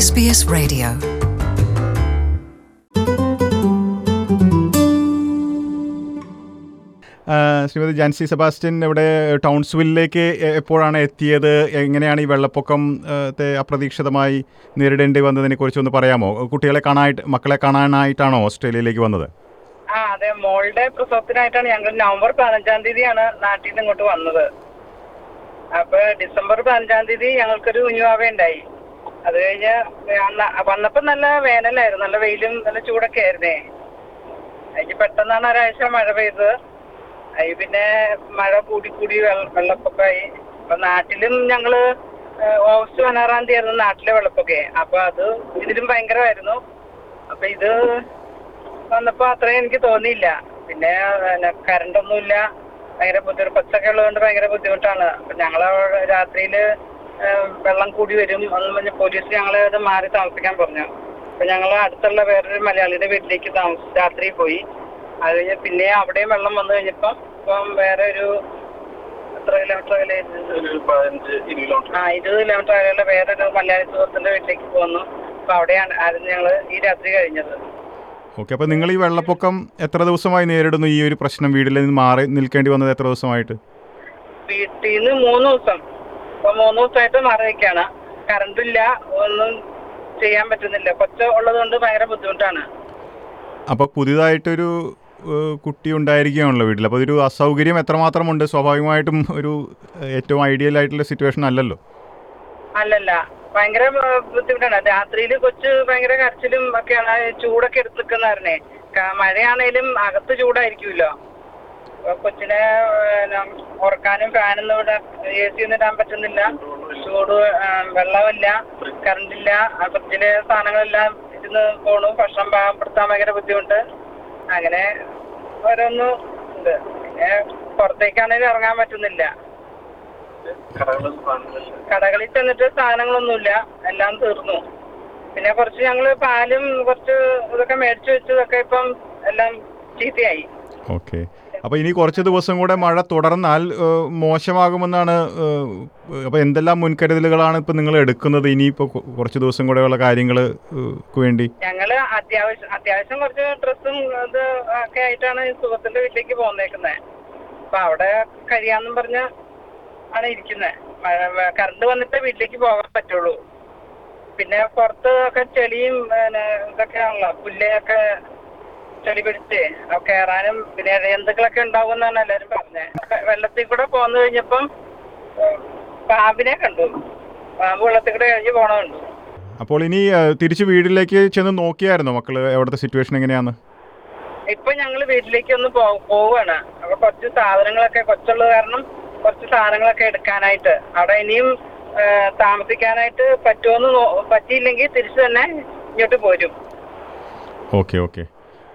SBS Radio. ആ, Shrimati Jancy Sebastian ഇവിടെ ടൗൺസ്വില്ലിലേക്ക് A- എപ്പോഴാണ് എത്തിയത് എങ്ങനെയാണ് ഈ വെള്ളപ്പൊക്കം ആ, ത്തെ അപ്രതീക്ഷിതമായി നേരിടേണ്ടി വന്നതിനെ കുറിച്ച് ഒന്ന് പറയാമോ കുട്ടികളെ കാണാനായിട്ട് മക്കളെ കാണാനായിട്ടാണോ ഓസ്ട്രേലിയയിലേക്ക് വന്നത് ആ അതെ മോളുടെ പ്രസവത്തിനായിട്ടാണ് ഞങ്ങൾ നവംബർ പതിനഞ്ചാം തീയതിയാണ് നാട്ടിൽ നിന്ന് ഇങ്ങോട്ട് വന്നത് അപ്പൊ ഡിസംബർ പതിനഞ്ചാം തീയതി ഞങ്ങൾക്കൊരു കുഞ്ഞുവാവ ഉണ്ടായി അത് കഴിഞ്ഞ് അന്ന് വന്നപ്പോ നല്ല വേനലായിരുന്നു നല്ല വെയിലും നല്ല ചൂടൊക്കെ ആയിരുന്നേ അതിന് പെട്ടെന്നാണ് ഒരാഴ്ച മഴ പെയ്തത് അതിൽ പിന്നെ മഴ കൂടി കൂടി വെള്ള- വെള്ളപ്പൊക്കമായി അപ്പൊ നാട്ടിലും ഞങ്ങള് ഏഹ്, ഓഗസ്റ്റ് പതിനാറാം തീയതി ആയിരുന്നു നാട്ടിലെ വെള്ളപ്പൊക്കെ അപ്പൊ അത് ഇതിലും ഭയങ്കരമായിരുന്നു അപ്പൊ ഇത് വന്നപ്പോ അത്രയും എനിക്ക് തോന്നിയില്ല പിന്നെ കറണ്ട് ഒന്നുമില്ല ഭയങ്കര ബുദ്ധിമുട്ട് പച്ചൊക്കെ ഉള്ളതുകൊണ്ട് ഭയങ്കര ബുദ്ധിമുട്ടാണ് അപ്പൊ ഞങ്ങൾ രാത്രിയില് ഏഹ്, വെള്ളം കൂടി വരും എന്ന് പറഞ്ഞ് പോലീസ് ഞങ്ങളെ അത് മാറി താമസിക്കാൻ പറഞ്ഞു അപ്പൊ ഞങ്ങൾ അടുത്തുള്ള വേറൊരു മലയാളിയുടെ വീട്ടിലേക്ക് താമസ രാത്രി പോയി അത് കഴിഞ്ഞ് പിന്നെ അവിടെയും വെള്ളം വന്നു കഴിഞ്ഞപ്പം ഇപ്പം വേറെ ഒരു എത്ര കിലോമീറ്റർ അകലെ ആ ഇരുപത് കിലോമീറ്റർ അകലെയുള്ള വേറൊരു മലയാളി സുഹൃത്തിന്റെ വീട്ടിലേക്ക് പോന്നു അപ്പൊ അവിടെയാണ് ആയിരുന്നു ഞങ്ങള് ഈ രാത്രി കഴിഞ്ഞത് ഓക്കെ അപ്പോൾ നിങ്ങൾ ഈ വെള്ളപ്പൊക്കം എത്ര ദിവസമായി നേരിടുന്നു ഈ ഒരു പ്രശ്നം വീട്ടിൽ നിന്ന് മാറി നിൽക്കേണ്ടി വന്നത് എത്ര ദിവസമായിട്ട് വീട്ടിൽ നിന്ന് മൂന്ന് ദിവസം ഇപ്പൊ മൂന്ന് ദിവസമായിട്ട് മാറി നിൽക്കാണ് കറണ്ട് ഇല്ല ഒന്നും ചെയ്യാൻ പറ്റുന്നില്ല കൊച്ച ഉള്ളത് കൊണ്ട് ഭയങ്കര ബുദ്ധിമുട്ടാണ് അപ്പോൾ പുതിയതായിട്ടൊരു ഏഹ്, കുട്ടി ഉണ്ടായിരിക്കുകയാണല്ലോ വീട്ടിൽ അപ്പോൾ ഇതൊരു അസൗകര്യം എത്രമാത്രമുണ്ട് സ്വാഭാവികമായിട്ടും ഒരു ഏഹ്, ഏറ്റവും ഐഡിയൽ ആയിട്ടുള്ള സിറ്റുവേഷൻ അല്ലല്ലോ അല്ലല്ല ഭയങ്കര ബ- ബുദ്ധിമുട്ടാണ് രാത്രിയിൽ കൊച്ച് ഭയങ്കര കരച്ചിലും ഒക്കെയാണ് ചൂടൊക്കെ എടുത്ത് നിൽക്കുന്നവരനെ മഴയാണേലും അകത്ത് ചൂടായിരിക്കുമല്ലോ അപ്പൊ കൊച്ചിനെ പിന്നെ ഉറക്കാനും ഫാനൊന്നും ഇവിടെ എ സി ഒന്നും ഇടാൻ പറ്റുന്നില്ല ചൂട് ആ, വെള്ളമില്ല കറണ്ടില്ല ആ ഫ്രിഡ്ജിലെ സാധനങ്ങളെല്ലാം ഇരുന്ന് പോണു ഭക്ഷണം പാകപ്പെടുത്താൻ ഭയങ്കര ബുദ്ധിമുട്ട് അങ്ങനെ ഓരോന്നും ഉണ്ട് പിന്നെ പുറത്തേക്കാണേലും ഇറങ്ങാൻ പറ്റുന്നില്ല കടകളിൽ ചെന്നിട്ട് സാധനങ്ങളൊന്നുമില്ല എല്ലാം തീർന്നു പിന്നെ കുറച്ച് ഞങ്ങള് പാലും കുറച്ച് ഇതൊക്കെ മേടിച്ചു വെച്ചതൊക്കെ ഇപ്പം എല്ലാം ചീത്തയായി ഓക്കെ അപ്പോൾ ഇനി കുറച്ച് ദിവസം കൂടെ മഴ തുടർന്നാൽ ഏഹ്, മോശമാകുമെന്നാണ് അപ്പോൾ എന്തെല്ലാം മുൻകരുതലുകളാണ് ഇപ്പോൾ നിങ്ങൾ എടുക്കുന്നത് ഇനിയിപ്പോൾ കു- കുറച്ച് ദിവസം കൂടെയുള്ള കാര്യങ്ങൾ വേണ്ടി ഞങ്ങള് അത്യാവശ്യം അത്യാവശ്യം കുറച്ച് ഡ്രസ്സും ഇത് ഒക്കെ ആയിട്ടാണ് ഈ സുഹൃത്തിന്റെ വീട്ടിലേക്ക് പോന്നേക്കുന്നത് അപ്പൊ അവിടെ കഴിയാന്നും പറഞ്ഞ് ആണ് ഇരിക്കുന്നത് മഴ കറണ്ട് വന്നിട്ട് വീട്ടിലേക്ക് പോകാൻ പറ്റുള്ളൂ പിന്നെ പുറത്ത് ഒക്കെ ചെളിയും പിന്നെ ഇതൊക്കെയാണല്ലോ പുല്ലൊക്കെ ചെളി പിടിച്ച് അത് കയറാനും പിന്നെ ജന്തുക്കളൊക്കെ ഉണ്ടാവും എന്നാണ് എല്ലാരും പറഞ്ഞത് വെള്ളത്തിൽ കൂടെ പോന്നു കഴിഞ്ഞപ്പം ഏഹ്, പാമ്പിനെ കണ്ടു പാമ്പ് വെള്ളത്തിൽ കൂടെ കഴിഞ്ഞ് പോണ കണ്ടു അപ്പോൾ ഇനി ഏഹ്, തിരിച്ച് വീട്ടിലേക്ക് ചെന്ന് നോക്കിയായിരുന്നോ മക്കൾ എവിടുത്തെ സിറ്റുവേഷൻ എങ്ങനെയാണ് ഇപ്പൊ ഞങ്ങള് വീട്ടിലേക്ക് ഒന്ന് പോ പോവാണ് അപ്പൊ കുറച്ച് സാധനങ്ങളൊക്കെ കൊച്ചുള്ളത് കാരണം കുറച്ച് സാധനങ്ങളൊക്കെ എടുക്കാനായിട്ട് അവിടെ ഇനിയും ആ, താമസിക്കാനായിട്ട് പറ്റുമോന്ന് നോ- പറ്റിയില്ലെങ്കിൽ തിരിച്ചു തന്നെ ഇങ്ങോട്ട് പോരും ഓക്കെ ഓക്കെ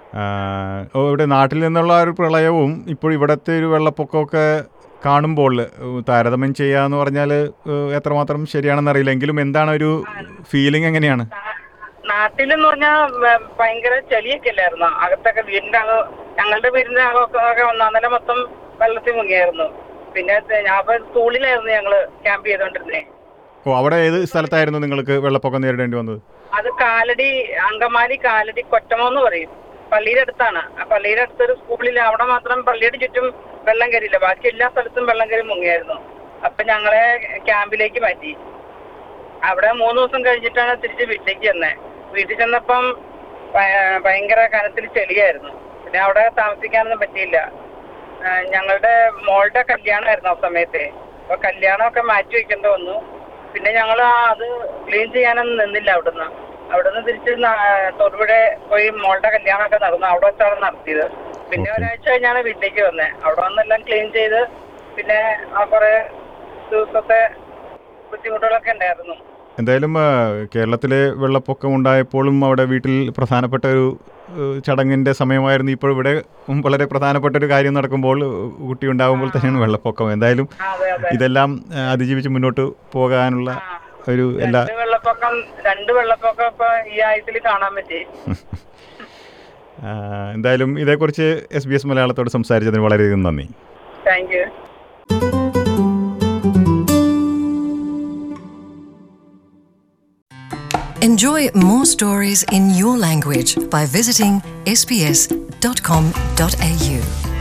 ഓ ഇവിടെ നാട്ടിൽ നിന്നുള്ള ഒരു പ്രളയവും ഇപ്പോൾ ഇവിടുത്തെ ഒരു വെള്ളപ്പൊക്കമൊക്കെ കാണുമ്പോൾ ഏഹ്, താരതമ്യം ചെയ്യാന്ന് പറഞ്ഞാൽ ഏഹ്, എത്രമാത്രം ശരിയാണെന്ന് അറിയില്ല എങ്കിലും എന്താണ് ഒരു ഫീലിംഗ് എങ്ങനെയാണ് നാട്ടിലെന്ന് പറഞ്ഞാൽ ഭയങ്കര ചെളിയൊക്കെ അല്ലായിരുന്നോ അകത്തൊക്കെ വീടിന്റെ അകം ഞങ്ങളുടെ വീടിന്റെ അകമൊക്കെ ഒക്കെ ഒന്നാം നില മൊത്തം വെള്ളത്തിൽ മുങ്ങിയായിരുന്നു പിന്നെ തെ- ഞാൻ അപ്പൊ സ്കൂളിലായിരുന്നു ഞങ്ങള് ക്യാമ്പ് ചെയ്തോണ്ടിരുന്നേ ഓ അവിടെ ഏത് സ്ഥലത്തായിരുന്നു നിങ്ങൾക്ക് വെള്ളപ്പൊക്കം നേരിടേണ്ടി വന്നത് അത് കാലടി അങ്കമാലി കാലടി കൊറ്റമോ എന്ന് പറയും പള്ളിയുടെ അടുത്താണ് ആ പള്ളിയുടെ അടുത്തൊരു സ്കൂളിൽ അവിടെ മാത്രം പള്ളിയുടെ ചുറ്റും വെള്ളം കയറിയില്ല ബാക്കി എല്ലാ സ്ഥലത്തും വെള്ളം കയറി മുങ്ങിയായിരുന്നു അപ്പൊ ഞങ്ങളെ ക്യാമ്പിലേക്ക് മാറ്റി അവിടെ മൂന്ന് ദിവസം കഴിഞ്ഞിട്ടാണ് തിരിച്ച് വീട്ടിലേക്ക് ചെന്നത് വീട്ടിൽ ചെന്നപ്പം ഭയ- ഭയങ്കര കനത്തിൽ ചെളിയായിരുന്നു പിന്നെ അവിടെ താമസിക്കാനൊന്നും പറ്റിയില്ല ആ, ഞങ്ങളുടെ മോളുടെ കല്യാണമായിരുന്നു ആ സമയത്തെ അപ്പൊ കല്യാണമൊക്കെ മാറ്റി വെക്കേണ്ടി വന്നു പിന്നെ ഞങ്ങൾ അത് ക്ലീൻ ചെയ്യാനൊന്നും നിന്നില്ല അവിടുന്ന് അവിടുന്ന് തിരിച്ച് ന- തൊടുപുഴ പോയി മോളുടെ കല്യാണമൊക്കെ നടന്നു അവിടെ വെച്ചാണ് നടത്തിയത് പിന്നെ Okay. ഒരാഴ്ച കഴിഞ്ഞാണ് വീട്ടിലേക്ക് വന്നത് അവിടെ വന്നെല്ലാം ക്ലീൻ ചെയ്ത് പിന്നെ ആ കുറെ ദിവസത്തെ ബുദ്ധിമുട്ടുകളൊക്കെ ഉണ്ടായിരുന്നു എന്തായാലും ആ, കേരളത്തിലെ വെള്ളപ്പൊക്കം ഉണ്ടായപ്പോഴും അവിടെ വീട്ടിൽ പ്രധാനപ്പെട്ട ഒരു ഏഹ്, ചടങ്ങിൻ്റെ സമയമായിരുന്നു ഇപ്പോൾ ഇവിടെ ഉം വളരെ പ്രധാനപ്പെട്ട ഒരു കാര്യം നടക്കുമ്പോൾ ഏഹ്, കുട്ടി ഉണ്ടാകുമ്പോൾ തന്നെയാണ് വെള്ളപ്പൊക്കം എന്തായാലും അതെ അതെ ഇതെല്ലാം ആ, അതിജീവിച്ച് മുന്നോട്ട് പോകാനുള്ള ആ. ഒരു എല്ലാ രണ്ട് വെള്ളപ്പൊക്കം രണ്ട് വെള്ളപ്പൊക്കം ഇപ്പൊ ഈ ആഴ്ചയിൽ കാണാൻ പറ്റി ആ, എന്തായാലും ഇതേക്കുറിച്ച് എസ് ബി എസ് മലയാളത്തോട് സംസാരിച്ചതിന് വളരെയധികം നന്ദി thank you Enjoy more stories in your language by visiting sbs.com.au.